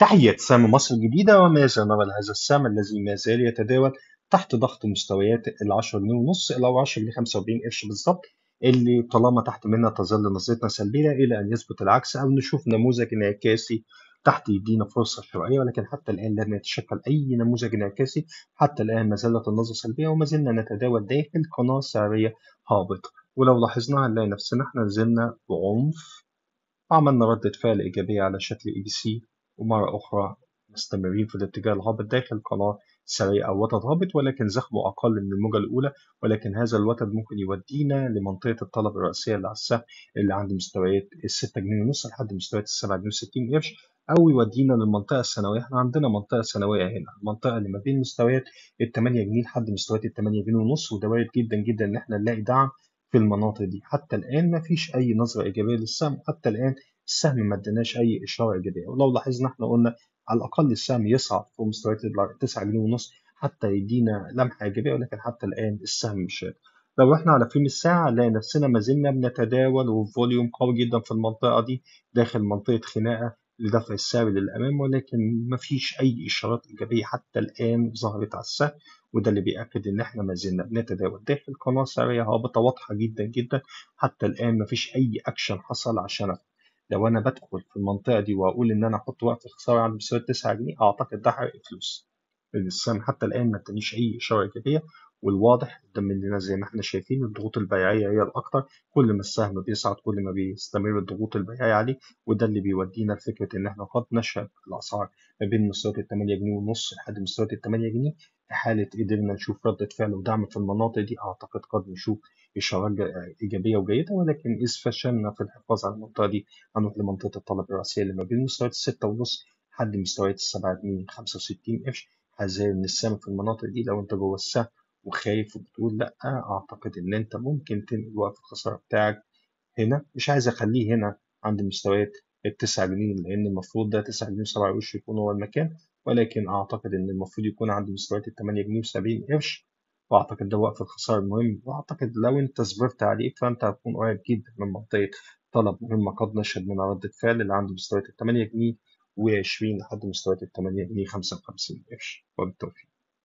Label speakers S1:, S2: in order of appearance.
S1: تحية سهم مصر الجديدة وما زال نرى هذا السهم الذي ما زال يتداول تحت ضغط مستويات ال 10 جنيه ونص إلى 10 جنيه 45 قرش بالظبط اللي طالما تحت منها تظل نظرتنا سلبية إلى أن يثبت العكس أو نشوف نموذج انعكاسي تحت يدينا فرصة شرائية ولكن حتى الآن لم يتشكل أي نموذج انعكاسي حتى الآن ما زالت النظرة سلبية وما زلنا نتداول داخل قناة سعرية هابطة ولو لاحظنا هنلاقي نفسنا احنا نزلنا بعنف وعملنا ردة فعل إيجابية على شكل إي بي سي ومرة أخرى مستمرين في الاتجاه الهابط داخل قناة سريع أو وتد هابط ولكن زخمه أقل من الموجة الأولى ولكن هذا الوتد ممكن يودينا لمنطقة الطلب الرئيسية اللي على السهم اللي عند مستويات الستة جنيه ونص لحد مستويات السبعة جنيه وستين قرش أو يودينا للمنطقة الثانوية احنا عندنا منطقة ثانوية هنا المنطقة اللي ما بين مستويات التمانية جنيه لحد مستويات التمانية جنيه ونص وده وارد جدا جدا إن احنا نلاقي دعم في المناطق دي حتى الآن ما فيش أي نظرة إيجابية للسهم حتى الآن السهم ما اداناش أي إشارة إيجابية ولو لاحظنا احنا قلنا على الأقل السهم يصعد فوق مستويات 9 جنيه ونص حتى يدينا لمحة إيجابية ولكن حتى الآن السهم مش راجع. لو احنا على فيلم الساعة نلاقي نفسنا ما زلنا بنتداول وفوليوم قوي جدا في المنطقة دي داخل منطقة خناقة لدفع السعر للأمام ولكن مفيش أي إشارات إيجابية حتى الآن ظهرت على السهم وده اللي بيأكد إن إحنا ما زلنا بنتداول داخل قناة سعرية هابطة واضحة جدا جدا حتى الآن مفيش أي أكشن حصل عشان لو أنا بدخل في المنطقة دي وأقول إن أنا أحط وقت الخسارة عند مستوى 9 جنيه أعتقد ده حرق فلوس لأن السهم حتى الآن ما ادانيش أي إشارة إيجابية والواضح قدام مننا زي ما احنا شايفين الضغوط البيعية هي الأكتر كل ما السهم بيصعد كل ما بيستمر الضغوط البيعية عليه وده اللي بيودينا لفكرة إن احنا قد نشهد الأسعار ما بين مستويات ال 8 جنيه ونص لحد مستويات ال 8 جنيه في حالة قدرنا نشوف ردة فعل ودعم في المناطق دي أعتقد قد نشوف إشارات إيجابية وجيدة ولكن إذ فشلنا في الحفاظ على المنطقة دي هنروح لمنطقة الطلب الرئيسية اللي ما بين مستويات الستة ونص لحد مستويات السبعة جنيه خمسة وستين قرش حذار من السهم في المناطق دي لو أنت جوه السهم وخايف وبتقول لأ أعتقد إن أنت ممكن تنقل وقت الخسارة بتاعك هنا مش عايز أخليه هنا عند مستويات التسعة جنيه لأن المفروض ده تسعة جنيه وسبعة قرش يكون هو المكان ولكن أعتقد إن المفروض يكون عند مستويات التمانية جنيه وسبعين قرش وأعتقد ده وقف الخسارة المهم وأعتقد لو أنت صبرت عليه فأنت هتكون قريب جدا من منطقة طلب مهمة قد نشهد منها ردة فعل اللي عند مستويات التمانية جنيه وعشرين لحد مستويات التمانية جنيه خمسة وخمسين قرش وبالتوفيق.